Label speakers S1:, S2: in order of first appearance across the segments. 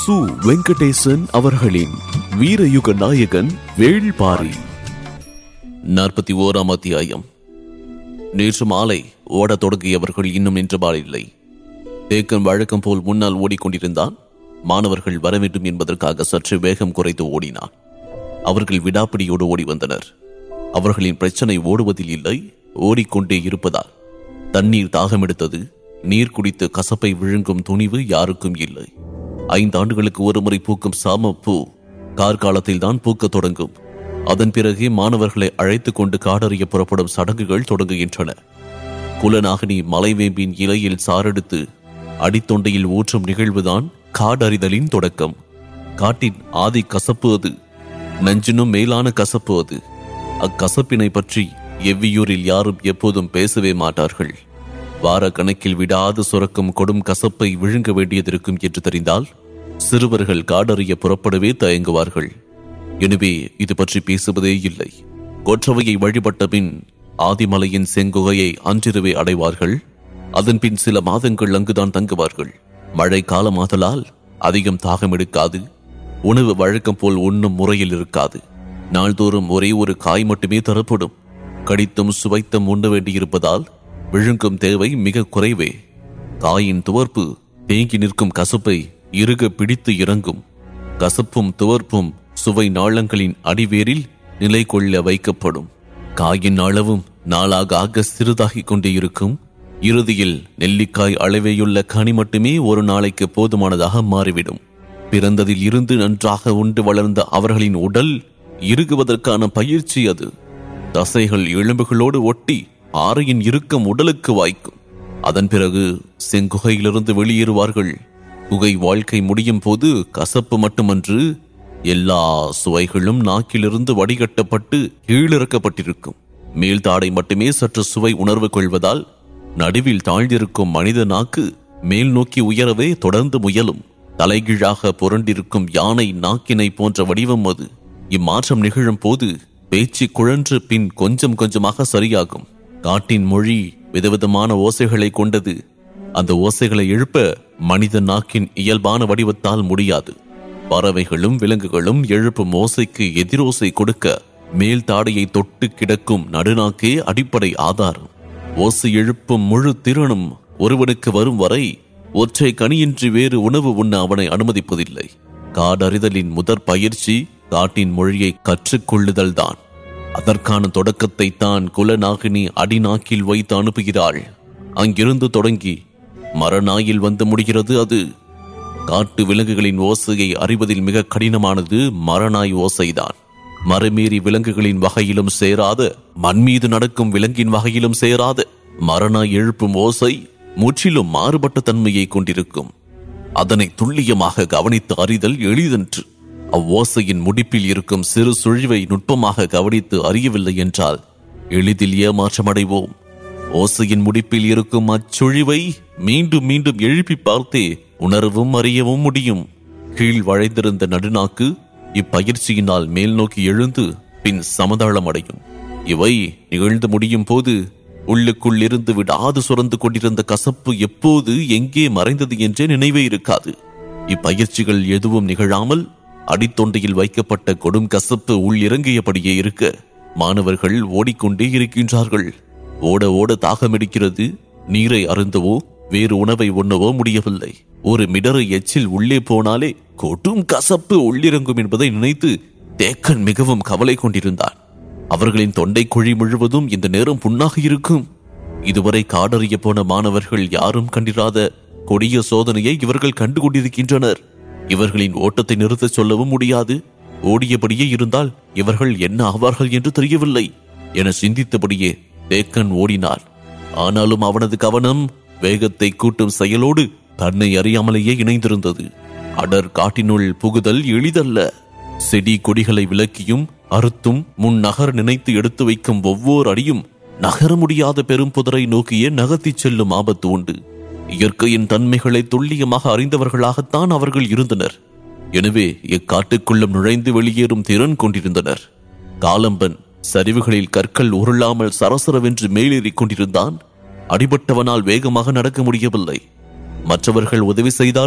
S1: சு வெங்கடேசன் அவர்களின் வீரயுக நாயகன் வேள்பாரி நாற்பத்தி ஓராம் அத்தியாயம் நேற்று மாலை ஓடத் தொடங்கியவர்கள் இன்னும் நின்றபால் இல்லை தேக்கன் வழக்கம் போல் முன்னால் ஓடிக்கொண்டிருந்தான் மாணவர்கள் வர வேண்டும் என்பதற்காக சற்று வேகம் குறைத்து ஓடினான் அவர்கள் விடாப்பிடியோடு ஓடி வந்தனர் அவர்களின் பிரச்சனை ஓடுவதில் இல்லை ஓடிக்கொண்டே இருப்பதால் தண்ணீர் தாகமெடுத்தது நீர் குடித்து கசப்பை விழுங்கும் துணிவு யாருக்கும் இல்லை ஐந்து ஆண்டுகளுக்கு ஒருமுறை பூக்கும் சாம பூ கார்காலத்தில் தான் பூக்கத் தொடங்கும் அதன் பிறகே மாணவர்களை அழைத்துக் கொண்டு காடறிய புறப்படும் சடங்குகள் தொடங்குகின்றன குலநாகினி மலைவேம்பின் இலையில் சாரெடுத்து அடித்தொண்டையில் ஊற்றும் நிகழ்வுதான் காடறிதலின் தொடக்கம் காட்டின் ஆதி கசப்பு அது நஞ்சினும் மேலான கசப்பு அது அக்கசப்பினை பற்றி எவ்வியூரில் யாரும் எப்போதும் பேசவே மாட்டார்கள் வார கணக்கில் விடாது சுரக்கும் கொடும் கசப்பை விழுங்க வேண்டியதிருக்கும் என்று தெரிந்தால் சிறுவர்கள் காடறிய புறப்படவே தயங்குவார்கள் எனவே இது பற்றி பேசுவதே இல்லை கொற்றவையை வழிபட்ட பின் ஆதிமலையின் செங்குகையை அன்றிரவே அடைவார்கள் அதன் பின் சில மாதங்கள் அங்குதான் தங்குவார்கள் மழை காலமாதலால் அதிகம் தாகம் எடுக்காது உணவு வழக்கம் போல் உண்ணும் முறையில் இருக்காது நாள்தோறும் ஒரே ஒரு காய் மட்டுமே தரப்படும் கடித்தும் சுவைத்தும் உண்ண வேண்டியிருப்பதால் விழுங்கும் தேவை மிக குறைவே காயின் துவர்ப்பு தேங்கி நிற்கும் கசப்பை இறுக பிடித்து இறங்கும் கசப்பும் துவர்ப்பும் சுவை நாளங்களின் அடிவேரில் நிலை கொள்ள வைக்கப்படும் காயின் அளவும் நாளாக ஆக சிறிதாகிக் கொண்டே இருக்கும் இறுதியில் நெல்லிக்காய் அளவேயுள்ள கனி மட்டுமே ஒரு நாளைக்கு போதுமானதாக மாறிவிடும் பிறந்ததில் இருந்து நன்றாக உண்டு வளர்ந்த அவர்களின் உடல் இறுகுவதற்கான பயிற்சி அது தசைகள் எலும்புகளோடு ஒட்டி ஆறையின் இறுக்கம் உடலுக்கு வாய்க்கும் அதன் பிறகு செங்குகையிலிருந்து வெளியேறுவார்கள் குகை வாழ்க்கை முடியும் போது கசப்பு மட்டுமன்று எல்லா சுவைகளும் நாக்கிலிருந்து வடிகட்டப்பட்டு கீழிறக்கப்பட்டிருக்கும் மேல் தாடை மட்டுமே சற்று சுவை உணர்வு கொள்வதால் நடுவில் தாழ்ந்திருக்கும் மனித நாக்கு மேல் நோக்கி உயரவே தொடர்ந்து முயலும் தலைகீழாக புரண்டிருக்கும் யானை நாக்கினை போன்ற வடிவம் அது இம்மாற்றம் நிகழும் போது பேச்சு குழன்று பின் கொஞ்சம் கொஞ்சமாக சரியாகும் காட்டின் மொழி விதவிதமான ஓசைகளை கொண்டது அந்த ஓசைகளை எழுப்ப மனித நாக்கின் இயல்பான வடிவத்தால் முடியாது பறவைகளும் விலங்குகளும் எழுப்பும் ஓசைக்கு எதிரோசை கொடுக்க மேல் தாடையை தொட்டு கிடக்கும் நடுநாக்கே அடிப்படை ஆதாரம் ஓசை எழுப்பும் முழு திறனும் ஒருவனுக்கு வரும் வரை ஒற்றை கனியின்றி வேறு உணவு உண்ண அவனை அனுமதிப்பதில்லை காடறிதலின் முதற் பயிற்சி காட்டின் மொழியை கற்றுக்கொள்ளுதல்தான் அதற்கான தொடக்கத்தை தான் குலநாகினி அடிநாக்கில் வைத்து அனுப்புகிறாள் அங்கிருந்து தொடங்கி மரநாயில் வந்து முடிகிறது அது காட்டு விலங்குகளின் ஓசையை அறிவதில் மிக கடினமானது மரநாய் ஓசைதான் மரமேறி விலங்குகளின் வகையிலும் சேராத மண் மீது நடக்கும் விலங்கின் வகையிலும் சேராத மரநாய் எழுப்பும் ஓசை முற்றிலும் மாறுபட்ட தன்மையை கொண்டிருக்கும் அதனை துல்லியமாக கவனித்து அறிதல் எளிதன்று அவ்வோசையின் முடிப்பில் இருக்கும் சிறு சுழிவை நுட்பமாக கவனித்து அறியவில்லை என்றால் எளிதில் ஏமாற்றமடைவோம் ஓசையின் முடிப்பில் இருக்கும் அச்சுழிவை மீண்டும் மீண்டும் எழுப்பி பார்த்தே உணரவும் அறியவும் முடியும் கீழ் வளைந்திருந்த நடுநாக்கு இப்பயிற்சியினால் மேல் நோக்கி எழுந்து பின் சமதளம் அடையும் இவை நிகழ்ந்து முடியும் போது உள்ளுக்குள் இருந்து விடாது சுரந்து கொண்டிருந்த கசப்பு எப்போது எங்கே மறைந்தது என்றே நினைவே இருக்காது இப்பயிற்சிகள் எதுவும் நிகழாமல் அடித்தொண்டையில் வைக்கப்பட்ட கொடும் கசப்பு உள் இறங்கியபடியே இருக்க மாணவர்கள் ஓடிக்கொண்டே இருக்கின்றார்கள் ஓட ஓட தாகமெடுக்கிறது நீரை அருந்தவோ வேறு உணவை உண்ணவோ முடியவில்லை ஒரு மிடறு எச்சில் உள்ளே போனாலே கொடும் கசப்பு உள்ளிறங்கும் என்பதை நினைத்து தேக்கன் மிகவும் கவலை கொண்டிருந்தான் அவர்களின் தொண்டை குழி முழுவதும் இந்த நேரம் புண்ணாக இருக்கும் இதுவரை காடறிய போன மாணவர்கள் யாரும் கண்டிராத கொடிய சோதனையை இவர்கள் கண்டு கொண்டிருக்கின்றனர் இவர்களின் ஓட்டத்தை நிறுத்தச் சொல்லவும் முடியாது ஓடியபடியே இருந்தால் இவர்கள் என்ன ஆவார்கள் என்று தெரியவில்லை என சிந்தித்தபடியே தேக்கன் ஓடினார் ஆனாலும் அவனது கவனம் வேகத்தை கூட்டும் செயலோடு தன்னை அறியாமலேயே இணைந்திருந்தது அடர் காட்டினுள் புகுதல் எளிதல்ல செடி கொடிகளை விலக்கியும் அறுத்தும் முன் நகர் நினைத்து எடுத்து வைக்கும் ஒவ்வொரு அடியும் நகர முடியாத பெரும் புதரை நோக்கியே நகர்த்திச் செல்லும் ஆபத்து உண்டு இயற்கையின் தன்மைகளை துல்லியமாக அறிந்தவர்களாகத்தான் அவர்கள் இருந்தனர் எனவே இக்காட்டுக்குள்ளும் நுழைந்து வெளியேறும் திறன் கொண்டிருந்தனர் காலம்பன் சரிவுகளில் கற்கள் உருளாமல் சரசரவென்று மேலேறிக் கொண்டிருந்தான் அடிபட்டவனால் வேகமாக நடக்க முடியவில்லை மற்றவர்கள் உதவி செய்தாலும்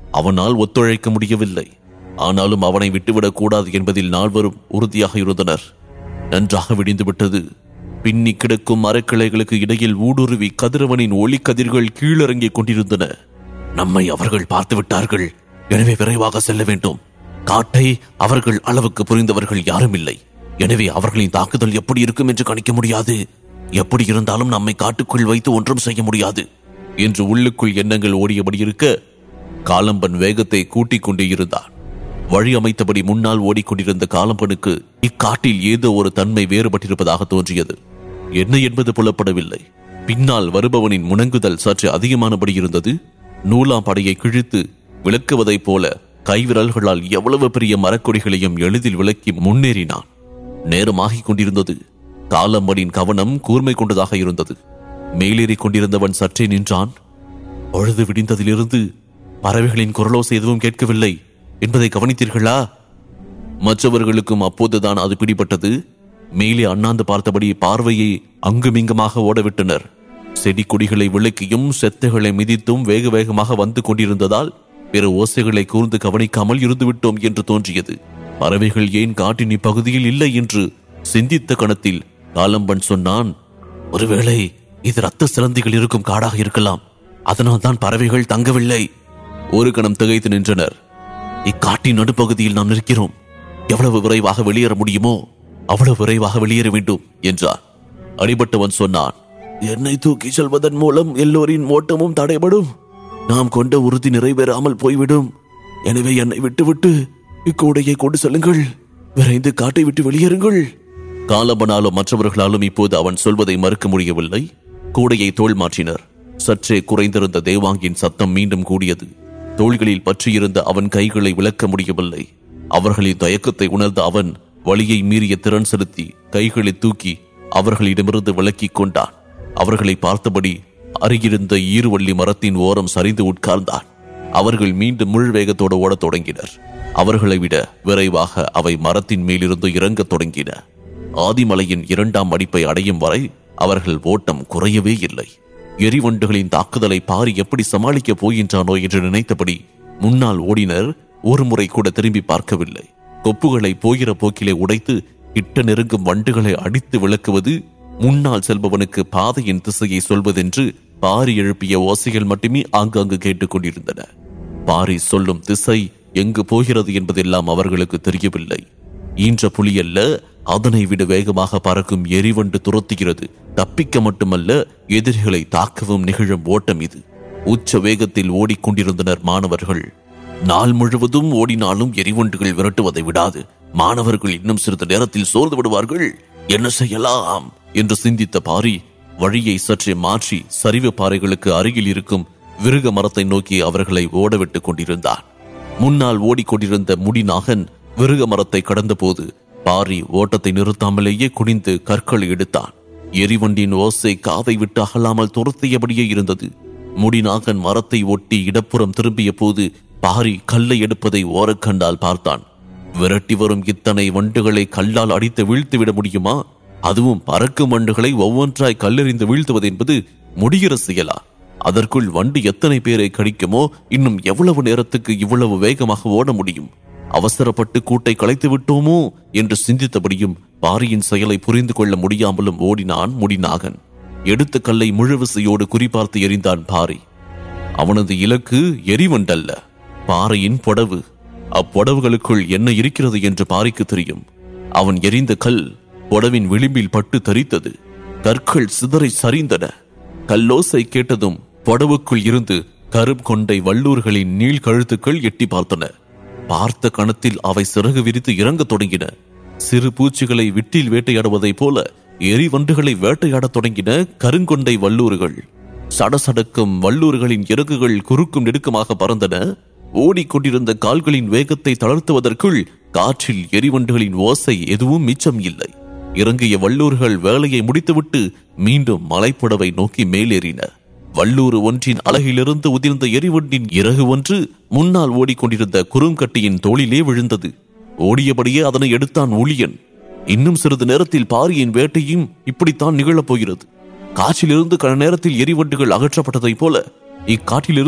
S1: அவனால் ஒத்துழைக்க முடியவில்லை ஆனாலும் அவனை விட்டுவிடக் கூடாது என்பதில் நால்வரும் உறுதியாக இருந்தனர் நன்றாக விடிந்து விட்டது பின்னி கிடக்கும் மரக்கிளைகளுக்கு இடையில் ஊடுருவி கதிரவனின் ஒளி கதிர்கள் கீழிறங்கிக் கொண்டிருந்தன நம்மை அவர்கள் பார்த்து விட்டார்கள் எனவே விரைவாக செல்ல வேண்டும் காட்டை அவர்கள் அளவுக்கு புரிந்தவர்கள் யாரும் இல்லை எனவே அவர்களின் தாக்குதல் எப்படி இருக்கும் என்று கணிக்க முடியாது எப்படி இருந்தாலும் நம்மை காட்டுக்குள் வைத்து ஒன்றும் செய்ய முடியாது என்று உள்ளுக்குள் எண்ணங்கள் ஓடியபடி இருக்க காலம்பன் வேகத்தை கூட்டிக் கொண்டே இருந்தான் வழி அமைத்தபடி முன்னால் ஓடிக்கொண்டிருந்த காலம்பனுக்கு இக்காட்டில் ஏதோ ஒரு தன்மை வேறுபட்டிருப்பதாக தோன்றியது என்ன என்பது புலப்படவில்லை பின்னால் வருபவனின் முணங்குதல் சற்று அதிகமானபடி இருந்தது நூலாம் படையை கிழித்து விளக்குவதைப் போல கைவிரல்களால் எவ்வளவு பெரிய மரக்கொடிகளையும் எளிதில் விளக்கி முன்னேறினான் நேரமாகிக் கொண்டிருந்தது காலம்பனின் கவனம் கூர்மை கொண்டதாக இருந்தது மேலேறிக் கொண்டிருந்தவன் சற்றே நின்றான் பொழுது விடிந்ததிலிருந்து பறவைகளின் குரலோசை எதுவும் கேட்கவில்லை என்பதை கவனித்தீர்களா மற்றவர்களுக்கும் அப்போதுதான் அது பிடிபட்டது மேலே அண்ணாந்து பார்த்தபடி பார்வையை அங்குமிங்குமாக ஓடவிட்டனர் செடி கொடிகளை விளக்கியும் செத்தைகளை மிதித்தும் வேக வேகமாக வந்து கொண்டிருந்ததால் பிற ஓசைகளை கூர்ந்து கவனிக்காமல் இருந்துவிட்டோம் என்று தோன்றியது பறவைகள் ஏன் காட்டின் இப்பகுதியில் இல்லை என்று சிந்தித்த கணத்தில் காலம்பன் சொன்னான் ஒருவேளை இது ரத்த சிலந்திகள் இருக்கும் காடாக இருக்கலாம் அதனால் தான் பறவைகள் தங்கவில்லை ஒரு கணம் திகைத்து நின்றனர் இக்காட்டின் நடுப்பகுதியில் நாம் நிற்கிறோம் எவ்வளவு விரைவாக வெளியேற முடியுமோ அவ்வளவு விரைவாக வெளியேற வேண்டும் என்றார் அடிபட்டவன் சொன்னான் என்னை தூக்கி செல்வதன் மூலம் எல்லோரின் ஓட்டமும் தடைபடும் நாம் கொண்ட உறுதி நிறைவேறாமல் போய்விடும் எனவே என்னை விட்டுவிட்டு இக்கூடையை கொண்டு செல்லுங்கள் விரைந்து காட்டை விட்டு வெளியேறுங்கள் காலபனாலும் மற்றவர்களாலும் இப்போது அவன் சொல்வதை மறுக்க முடியவில்லை கூடையை தோள் மாற்றினர் சற்றே குறைந்திருந்த தேவாங்கின் சத்தம் மீண்டும் கூடியது தோள்களில் பற்றியிருந்த அவன் கைகளை விளக்க முடியவில்லை அவர்களின் தயக்கத்தை உணர்ந்த அவன் வழியை மீறிய திறன் செலுத்தி கைகளை தூக்கி அவர்களிடமிருந்து விலக்கிக் கொண்டான் அவர்களை பார்த்தபடி அருகிருந்த ஈருவள்ளி மரத்தின் ஓரம் சரிந்து உட்கார்ந்தான் அவர்கள் மீண்டும் முழு வேகத்தோடு ஓடத் தொடங்கினர் அவர்களை விட விரைவாக அவை மரத்தின் மேலிருந்து இறங்கத் தொடங்கின ஆதிமலையின் இரண்டாம் அடிப்பை அடையும் வரை அவர்கள் ஓட்டம் குறையவே இல்லை எரிவண்டுகளின் தாக்குதலை பாரி எப்படி சமாளிக்கப் போகின்றானோ என்று நினைத்தபடி முன்னால் ஓடினர் ஒரு முறை கூட திரும்பி பார்க்கவில்லை கொப்புகளை போகிற போக்கிலே உடைத்து கிட்ட நெருங்கும் வண்டுகளை அடித்து விளக்குவது முன்னால் செல்பவனுக்கு பாதையின் திசையை சொல்வதென்று பாரி எழுப்பிய ஓசைகள் மட்டுமே ஆங்காங்கு கேட்டுக்கொண்டிருந்தன பாரி சொல்லும் திசை எங்கு போகிறது என்பதெல்லாம் அவர்களுக்கு தெரியவில்லை ஈன்ற புலி அல்ல அதனை விட வேகமாக பறக்கும் எரிவண்டு துரத்துகிறது தப்பிக்க மட்டுமல்ல எதிரிகளை தாக்கவும் நிகழும் ஓட்டம் இது உச்ச வேகத்தில் ஓடிக்கொண்டிருந்தனர் மாணவர்கள் நாள் முழுவதும் ஓடினாலும் எரிவண்டுகள் விரட்டுவதை விடாது மாணவர்கள் இன்னும் சிறிது நேரத்தில் சோர்ந்து விடுவார்கள் என்ன செய்யலாம் என்று சிந்தித்த பாரி வழியை சற்றே மாற்றி சரிவு பாறைகளுக்கு அருகில் இருக்கும் விருக மரத்தை நோக்கி அவர்களை ஓடவிட்டுக் கொண்டிருந்தான் முன்னால் ஓடிக்கொண்டிருந்த முடிநாகன் விருக மரத்தை கடந்தபோது பாரி ஓட்டத்தை நிறுத்தாமலேயே குனிந்து கற்களை எடுத்தான் எரிவண்டின் ஓசை காதை விட்டு அகலாமல் துரத்தியபடியே இருந்தது முடிநாகன் மரத்தை ஒட்டி இடப்புறம் திரும்பிய போது பாரி கல்லை எடுப்பதை ஓரக்கண்டால் பார்த்தான் விரட்டி வரும் இத்தனை வண்டுகளை கல்லால் அடித்து வீழ்த்து விட முடியுமா அதுவும் பறக்கும் வண்டுகளை ஒவ்வொன்றாய் கல்லெறிந்து வீழ்த்துவது என்பது முடிகிற செயலா அதற்குள் வண்டு எத்தனை பேரை கடிக்குமோ இன்னும் எவ்வளவு நேரத்துக்கு இவ்வளவு வேகமாக ஓட முடியும் அவசரப்பட்டு கூட்டை கலைத்து விட்டோமோ என்று சிந்தித்தபடியும் பாரியின் செயலை புரிந்து கொள்ள முடியாமலும் ஓடினான் முடிநாகன் எடுத்த கல்லை முழுவிசையோடு குறிபார்த்து எறிந்தான் பாரி அவனது இலக்கு எரிவண்டல்ல பாறையின் புடவு அப்புடவுகளுக்குள் என்ன இருக்கிறது என்று பாரிக்கு தெரியும் அவன் எறிந்த கல் புடவின் விளிம்பில் பட்டு தரித்தது கற்கள் சிதறை சரிந்தன கல்லோசை கேட்டதும் புடவுக்குள் இருந்து கரும் கொண்டை வள்ளூர்களின் நீள் கழுத்துக்கள் எட்டி பார்த்தன பார்த்த கணத்தில் அவை சிறகு விரித்து இறங்கத் தொடங்கின சிறு பூச்சிகளை விட்டில் வேட்டையாடுவதைப் போல எரிவண்டுகளை வேட்டையாடத் தொடங்கின கருங்கொண்டை வல்லூர்கள் சடசடக்கும் வல்லூர்களின் இறகுகள் குறுக்கும் நெடுக்குமாக பறந்தன ஓடிக்கொண்டிருந்த கால்களின் வேகத்தை தளர்த்துவதற்குள் காற்றில் எரிவண்டுகளின் ஓசை எதுவும் மிச்சம் இல்லை இறங்கிய வல்லூர்கள் வேலையை முடித்துவிட்டு மீண்டும் மலைப்புடவை நோக்கி மேலேறின வல்லூர் ஒன்றின் அலகிலிருந்து உதிர்ந்த எரிவண்டின் இறகு ஒன்று முன்னால் ஓடிக்கொண்டிருந்த குறுங்கட்டியின் தோளிலே விழுந்தது ஓடியபடியே அதனை எடுத்தான் ஊழியன் இன்னும் சிறிது நேரத்தில் பாரியின் வேட்டையும் இப்படித்தான் நிகழப் போகிறது காற்றிலிருந்து கன நேரத்தில் எரிவண்டுகள் அகற்றப்பட்டதைப் போல இக்காட்டிலிருந்து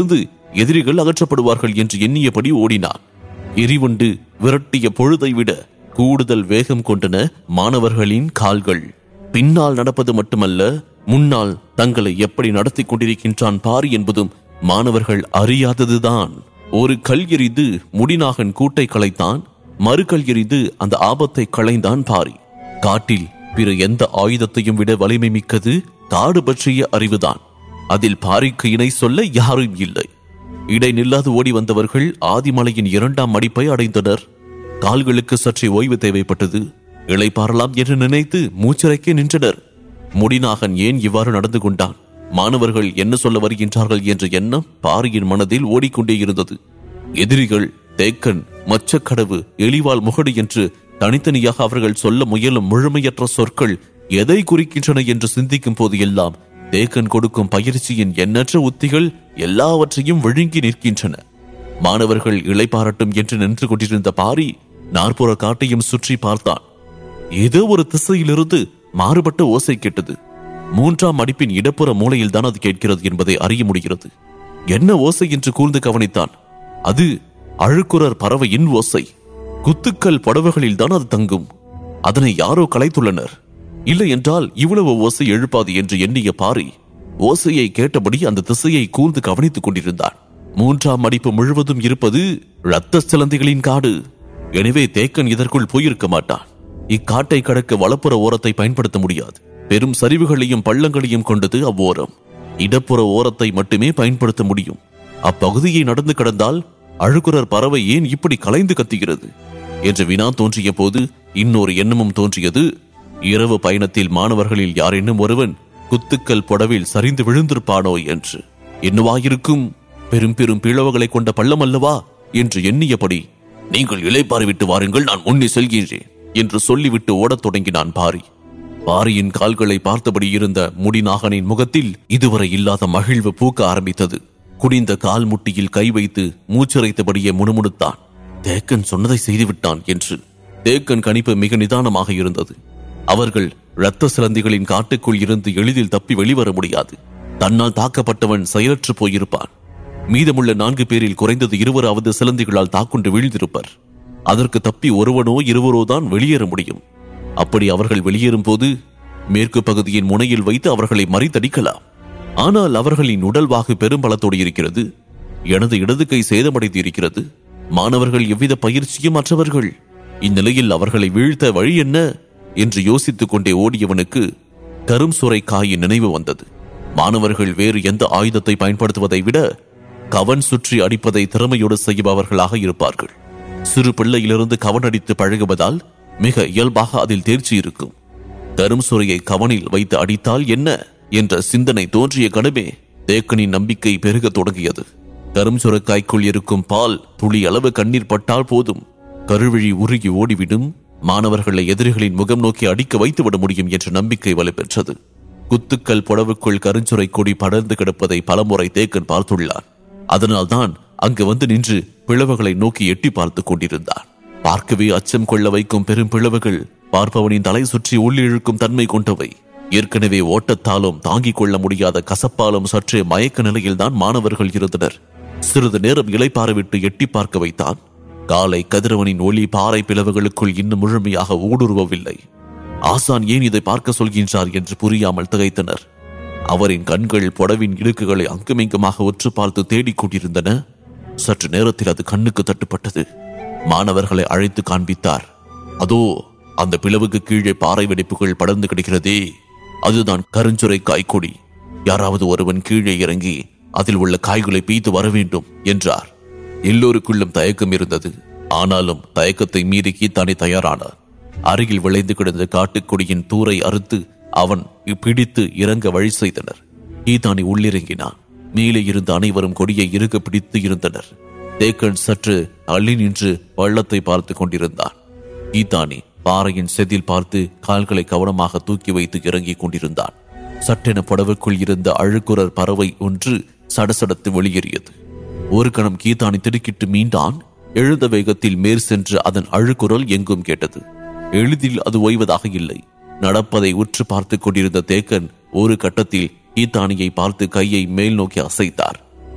S1: எதிரிகள் அகற்றப்படுவார்கள் என்று எண்ணியபடி ஓடினான் எரிவண்டு விரட்டிய பொழுதை விட கூடுதல் வேகம் கொண்டன மாணவர்களின் கால்கள் பின்னால் நடப்பது மட்டுமல்ல முன்னால் தங்களை எப்படி நடத்தி கொண்டிருக்கின்றான் பார் என்பதும் மாணவர்கள் அறியாததுதான் ஒரு கல் எறிந்து முடிநாகன் கூட்டை களைத்தான் மறுகல் எறிந்து அந்த ஆபத்தை களைந்தான் பாரி காட்டில் பிற எந்த ஆயுதத்தையும் விட வலிமை மிக்கது காடு பற்றிய அறிவுதான் அதில் பாரிக்கு இணை சொல்ல யாரும் இல்லை இடை நில்லாது ஓடி வந்தவர்கள் ஆதிமலையின் இரண்டாம் மடிப்பை அடைந்தனர் கால்களுக்கு சற்றே ஓய்வு தேவைப்பட்டது இளைப்பாறலாம் என்று நினைத்து மூச்சிறைக்க நின்றனர் முடிநாகன் ஏன் இவ்வாறு நடந்து கொண்டான் மாணவர்கள் என்ன சொல்ல வருகின்றார்கள் என்ற எண்ணம் பாரியின் மனதில் ஓடிக்கொண்டே இருந்தது எதிரிகள் தேக்கன் மச்சக்கடவு எலிவால் முகடு என்று தனித்தனியாக அவர்கள் சொல்ல முயலும் முழுமையற்ற சொற்கள் எதை குறிக்கின்றன என்று சிந்திக்கும் போது எல்லாம் தேக்கன் கொடுக்கும் பயிற்சியின் எண்ணற்ற உத்திகள் எல்லாவற்றையும் விழுங்கி நிற்கின்றன மாணவர்கள் இளைப்பாரட்டும் என்று நின்று கொண்டிருந்த பாரி நாற்புற காட்டையும் சுற்றி பார்த்தான் ஏதோ ஒரு திசையிலிருந்து மாறுபட்ட ஓசை கேட்டது மூன்றாம் அடிப்பின் இடப்புற மூலையில் தான் அது கேட்கிறது என்பதை அறிய முடிகிறது என்ன ஓசை என்று கூர்ந்து கவனித்தான் அது அழுக்குரர் பறவையின் ஓசை குத்துக்கள் புடவைகளில் தான் அது தங்கும் அதனை யாரோ கலைத்துள்ளனர் இல்லை என்றால் இவ்வளவு ஓசை எழுப்பாது என்று எண்ணிய பாரி ஓசையை கேட்டபடி அந்த திசையை கூர்ந்து கவனித்துக் கொண்டிருந்தான் மூன்றாம் அடிப்பு முழுவதும் இருப்பது இரத்த சிலந்திகளின் காடு எனவே தேக்கன் இதற்குள் போயிருக்க மாட்டான் இக்காட்டை கடக்க வலப்புற ஓரத்தை பயன்படுத்த முடியாது பெரும் சரிவுகளையும் பள்ளங்களையும் கொண்டது அவ்வோரம் இடப்புற ஓரத்தை மட்டுமே பயன்படுத்த முடியும் அப்பகுதியை நடந்து கடந்தால் அழுகுரர் பறவை ஏன் இப்படி கலைந்து கத்துகிறது என்ற வினா தோன்றிய போது இன்னொரு எண்ணமும் தோன்றியது இரவு பயணத்தில் மாணவர்களில் யாரேனும் ஒருவன் குத்துக்கல் புடவில் சரிந்து விழுந்திருப்பானோ என்று என்னவாயிருக்கும் பெரும் பெரும் பிளவுகளை கொண்ட பள்ளம் அல்லவா என்று எண்ணியபடி நீங்கள் இளைப்பாறை விட்டு வாருங்கள் நான் முன்னே செல்கின்றேன் என்று சொல்லிவிட்டு ஓடத் தொடங்கினான் பாரி பாரியின் கால்களை பார்த்தபடி இருந்த முடிநாகனின் முகத்தில் இதுவரை இல்லாத மகிழ்வு பூக்க ஆரம்பித்தது குனிந்த கால் முட்டியில் கை வைத்து மூச்சரைத்தபடியே முணுமுணுத்தான் தேக்கன் சொன்னதை செய்துவிட்டான் என்று தேக்கன் கணிப்பு மிக நிதானமாக இருந்தது அவர்கள் இரத்த சிலந்திகளின் காட்டுக்குள் இருந்து எளிதில் தப்பி வெளிவர முடியாது தன்னால் தாக்கப்பட்டவன் செயலற்று போயிருப்பான் மீதமுள்ள நான்கு பேரில் குறைந்தது இருவராவது சிலந்திகளால் தாக்குண்டு வீழ்ந்திருப்பர் அதற்கு தப்பி ஒருவனோ இருவரோ தான் வெளியேற முடியும் அப்படி அவர்கள் வெளியேறும் போது மேற்கு பகுதியின் முனையில் வைத்து அவர்களை மறித்தடிக்கலாம் ஆனால் அவர்களின் உடல்வாகு பெரும்பலத்தோடு இருக்கிறது எனது இடது கை சேதமடைந்து இருக்கிறது மாணவர்கள் எவ்வித பயிற்சியும் அற்றவர்கள் இந்நிலையில் அவர்களை வீழ்த்த வழி என்ன என்று யோசித்துக் கொண்டே ஓடியவனுக்கு கரும் சுரை காயின் நினைவு வந்தது மாணவர்கள் வேறு எந்த ஆயுதத்தை பயன்படுத்துவதை விட கவன் சுற்றி அடிப்பதை திறமையோடு செய்பவர்களாக இருப்பார்கள் சிறு பிள்ளையிலிருந்து கவன் அடித்து பழகுவதால் மிக இயல்பாக அதில் தேர்ச்சி இருக்கும் கரும் சுரையை கவனில் வைத்து அடித்தால் என்ன என்ற சிந்தனை தோன்றிய கணமே தேக்கனின் நம்பிக்கை பெருகத் தொடங்கியது கரும் சுரக்காய்க்குள் இருக்கும் பால் துளி அளவு கண்ணீர் பட்டால் போதும் கருவிழி உருகி ஓடிவிடும் மாணவர்களை எதிரிகளின் முகம் நோக்கி அடிக்க வைத்துவிட முடியும் என்ற நம்பிக்கை வலுப்பெற்றது குத்துக்கள் புடவுக்குள் கருஞ்சுரை கொடி படர்ந்து கிடப்பதை பலமுறை தேக்கன் பார்த்துள்ளான் அதனால்தான் அங்கு வந்து நின்று பிளவுகளை நோக்கி எட்டி பார்த்துக் கொண்டிருந்தான் பார்க்கவே அச்சம் கொள்ள வைக்கும் பெரும் பிளவுகள் பார்ப்பவனின் தலை சுற்றி உள்ளிழுக்கும் தன்மை கொண்டவை ஏற்கனவே ஓட்டத்தாலும் தாங்கிக் கொள்ள முடியாத கசப்பாலும் சற்றே மயக்க நிலையில்தான் மாணவர்கள் இருந்தனர் சிறிது நேரம் இலைப்பாற விட்டு எட்டி பார்க்க வைத்தான் காலை கதிரவனின் ஒளி பாறை பிளவுகளுக்குள் இன்னும் முழுமையாக ஊடுருவவில்லை ஆசான் ஏன் இதை பார்க்க சொல்கின்றார் என்று புரியாமல் திகைத்தனர் அவரின் கண்கள் புடவின் இடுக்குகளை அங்குமிங்குமாக உற்று பார்த்து தேடிக் கொண்டிருந்தன சற்று நேரத்தில் அது கண்ணுக்கு தட்டுப்பட்டது மாணவர்களை அழைத்து காண்பித்தார் அதோ அந்த பிளவுக்கு கீழே பாறை வெடிப்புகள் படர்ந்து கிடக்கிறதே அதுதான் கருஞ்சுரை காய்கொடி யாராவது ஒருவன் கீழே இறங்கி அதில் உள்ள காய்களை பீத்து வர வேண்டும் என்றார் எல்லோருக்குள்ளும் தயக்கம் இருந்தது ஆனாலும் தயக்கத்தை மீறி கீத்தானே தயாரானார் அருகில் விளைந்து கிடந்த காட்டுக்கொடியின் தூரை அறுத்து அவன் பிடித்து இறங்க வழி செய்தனர் கீதானி உள்ளிறங்கினான் மேலே இருந்த அனைவரும் கொடியை இறுக பிடித்து இருந்தனர் தேக்கன் சற்று அள்ளி நின்று வள்ளத்தை பார்த்து கொண்டிருந்தான் கீதானி பாறையின் செதில் பார்த்து கால்களை கவனமாக தூக்கி வைத்து இறங்கிக் கொண்டிருந்தான் சட்டென புடவுக்குள் இருந்த அழுக்குரர் பறவை ஒன்று சடசடத்து வெளியேறியது ஒரு கணம் கீதானி திடுக்கிட்டு மீண்டான் எழுந்த வேகத்தில் மேற் சென்று அதன் அழுக்குரல் எங்கும் கேட்டது எளிதில் அது ஓய்வதாக இல்லை நடப்பதை உற்று பார்த்துக் கொண்டிருந்த தேக்கன் ஒரு கட்டத்தில் கீதானியை பார்த்து கையை மேல் நோக்கி அசைத்தார்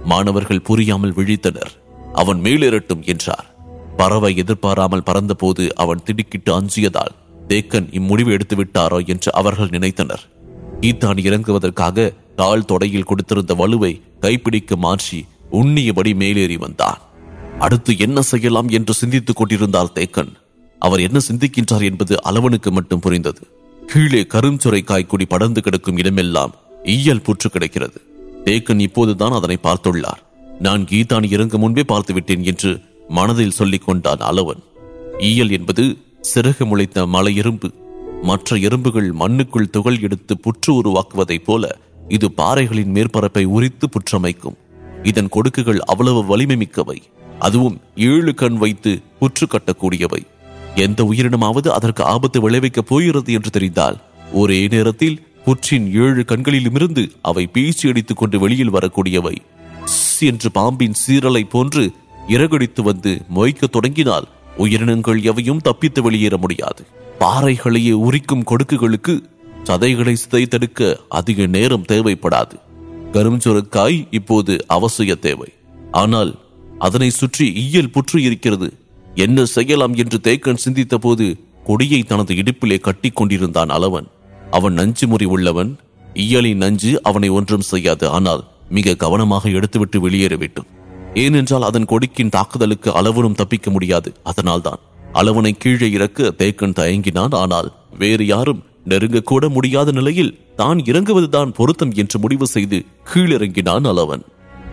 S1: மாணவர்கள் புரியாமல் விழித்தனர் அவன் மேலேறட்டும் என்றார் பறவை எதிர்பாராமல் பறந்தபோது அவன் திடுக்கிட்டு அஞ்சியதால் தேக்கன் இம்முடிவு எடுத்து விட்டாரோ என்று அவர்கள் நினைத்தனர் ஈத்தான் இறங்குவதற்காக தாழ் தொடையில் கொடுத்திருந்த வலுவை கைப்பிடிக்க மாற்றி உண்ணியபடி மேலேறி வந்தான் அடுத்து என்ன செய்யலாம் என்று சிந்தித்துக் கொண்டிருந்தார் தேக்கன் அவர் என்ன சிந்திக்கின்றார் என்பது அளவனுக்கு மட்டும் புரிந்தது கீழே கருஞ்சுரைக்காய் கொடி படர்ந்து கிடக்கும் இடமெல்லாம் ஈயல் புற்று கிடக்கிறது தேக்கன் இப்போதுதான் அதனை பார்த்துள்ளார் நான் கீதான் இறங்க முன்பே பார்த்து விட்டேன் என்று மனதில் சொல்லிக் கொண்டான் அளவன் ஈயல் என்பது சிறகு முளைத்த மலை எறும்பு மற்ற எறும்புகள் மண்ணுக்குள் துகள் எடுத்து புற்று உருவாக்குவதைப் போல இது பாறைகளின் மேற்பரப்பை உரித்து புற்றமைக்கும் இதன் கொடுக்குகள் அவ்வளவு வலிமை மிக்கவை அதுவும் ஏழு கண் வைத்து புற்று கட்டக்கூடியவை எந்த உயிரினமாவது அதற்கு ஆபத்து விளைவிக்கப் போகிறது என்று தெரிந்தால் ஒரே நேரத்தில் புற்றின் ஏழு கண்களிலுமிருந்து அவை பீச்சி அடித்துக் கொண்டு வெளியில் வரக்கூடியவை ஸ் என்று பாம்பின் சீரலை போன்று இறகடித்து வந்து மொய்க்கத் தொடங்கினால் உயிரினங்கள் எவையும் தப்பித்து வெளியேற முடியாது பாறைகளையே உரிக்கும் கொடுக்குகளுக்கு சதைகளை சிதைத்தெடுக்க அதிக நேரம் தேவைப்படாது கரும்புச்சுரக்காய் இப்போது அவசிய தேவை ஆனால் அதனை சுற்றி ஈயல் புற்று இருக்கிறது என்ன செய்யலாம் என்று தேக்கன் சிந்தித்த போது கொடியை தனது இடுப்பிலே கட்டிக் கொண்டிருந்தான் அளவன் அவன் நஞ்சு முறி உள்ளவன் ஈயலின் நஞ்சு அவனை ஒன்றும் செய்யாது ஆனால் மிக கவனமாக எடுத்துவிட்டு வெளியேற வேண்டும் ஏனென்றால் அதன் கொடிக்கின் தாக்குதலுக்கு அளவனும் தப்பிக்க முடியாது அதனால்தான் அளவனை கீழே இறக்க தேக்கன் தயங்கினான் ஆனால் வேறு யாரும் நெருங்கக்கூட முடியாத நிலையில் தான் இறங்குவதுதான் பொருத்தம் என்று முடிவு செய்து கீழிறங்கினான் அளவன்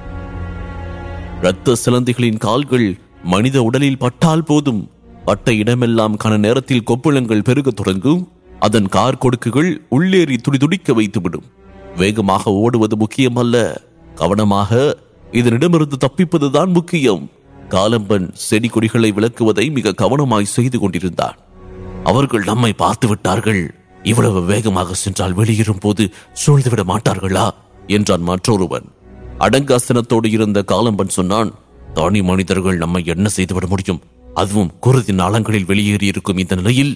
S1: இரத்த சிலந்திகளின் கால்கள் மனித உடலில் பட்டால் போதும் பட்ட இடமெல்லாம் கன நேரத்தில் கொப்புளங்கள் பெருகத் தொடங்கும் அதன் கார் கொடுக்குகள் உள்ளேறி துடிதுடிக்க வைத்துவிடும் வேகமாக ஓடுவது முக்கியமல்ல கவனமாக இதனிடமிருந்து தப்பிப்பதுதான் முக்கியம் காலம்பன் செடி கொடிகளை விளக்குவதை மிக கவனமாய் செய்து கொண்டிருந்தான் அவர்கள் நம்மை பார்த்து விட்டார்கள் இவ்வளவு வேகமாக சென்றால் வெளியேறும் போது சூழ்ந்துவிட மாட்டார்களா என்றான் மற்றொருவன் அடங்காசனத்தோடு இருந்த காலம்பன் சொன்னான் தானி மனிதர்கள் நம்மை என்ன செய்துவிட முடியும் அதுவும் குருதி நாளங்களில் வெளியேறி இருக்கும் இந்த நிலையில்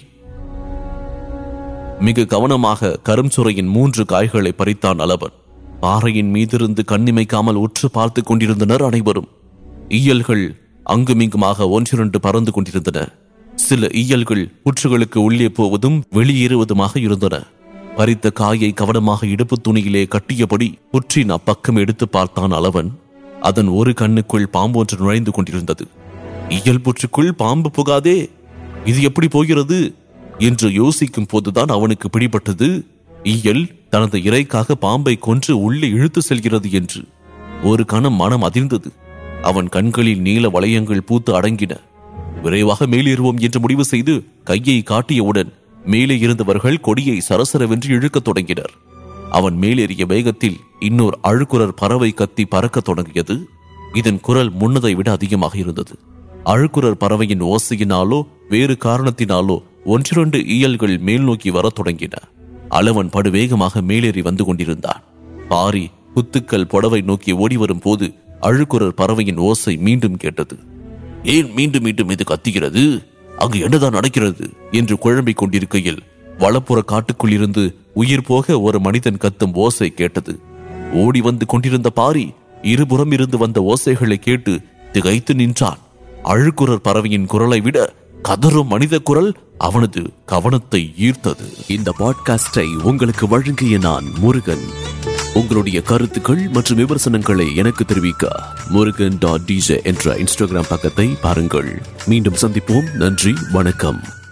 S1: மிக கவனமாக கரும்சுரையின் மூன்று காய்களை பறித்தான் அளவன் பாறையின் மீதிருந்து கண்ணிமைக்காமல் உற்று பார்த்து கொண்டிருந்தனர் அனைவரும் ஈயல்கள் அங்குமிங்குமாக ஒன்றிரண்டு பறந்து கொண்டிருந்தன சில ஈயல்கள் புற்றுகளுக்கு உள்ளே போவதும் வெளியேறுவதுமாக இருந்தன பறித்த காயை கவனமாக இடுப்பு துணியிலே கட்டியபடி புற்றின் அப்பக்கம் எடுத்து பார்த்தான் அளவன் அதன் ஒரு கண்ணுக்குள் பாம்பு ஒன்று நுழைந்து கொண்டிருந்தது இயல் புற்றுக்குள் பாம்பு புகாதே இது எப்படி போகிறது என்று யோசிக்கும் போதுதான் அவனுக்கு பிடிபட்டது ஈயல் தனது இறைக்காக பாம்பை கொன்று உள்ளே இழுத்து செல்கிறது என்று ஒரு கணம் மனம் அதிர்ந்தது அவன் கண்களில் நீல வளையங்கள் பூத்து அடங்கின விரைவாக மேலேறுவோம் என்று முடிவு செய்து கையை காட்டியவுடன் மேலே இருந்தவர்கள் கொடியை சரசரவென்று இழுக்கத் தொடங்கினர் அவன் மேலேறிய வேகத்தில் இன்னொரு அழுக்குரர் பறவை கத்தி பறக்கத் தொடங்கியது இதன் குரல் முன்னதை விட அதிகமாக இருந்தது அழுக்குரர் பறவையின் ஓசையினாலோ வேறு காரணத்தினாலோ ஒன்றிரண்டு இயல்கள் மேல் நோக்கி வரத் தொடங்கின அளவன் படுவேகமாக மேலேறி வந்து கொண்டிருந்தான் பாரி குத்துக்கள் புடவை நோக்கி ஓடி வரும் போது அழுக்குரர் பறவையின் ஓசை மீண்டும் கேட்டது ஏன் மீண்டும் மீண்டும் இது கத்துகிறது அங்கு என்னதான் நடக்கிறது என்று குழம்பிக் கொண்டிருக்கையில் வலப்புற காட்டுக்குள் இருந்து உயிர் போக ஒரு மனிதன் கத்தும் ஓசை கேட்டது ஓடி வந்து கொண்டிருந்த பாரி இருபுறம் இருந்து வந்த ஓசைகளை கேட்டு திகைத்து நின்றான் அழுக்குரர் பறவையின் குரலை விட கதறும் மனித குரல் அவனது கவனத்தை ஈர்த்தது இந்த பாட்காஸ்டை உங்களுக்கு வழங்கிய நான் முருகன் உங்களுடைய கருத்துக்கள் மற்றும் விமர்சனங்களை எனக்கு தெரிவிக்க முருகன் டாட் டிஜே என்ற இன்ஸ்டாகிராம் பக்கத்தை பாருங்கள் மீண்டும் சந்திப்போம் நன்றி வணக்கம்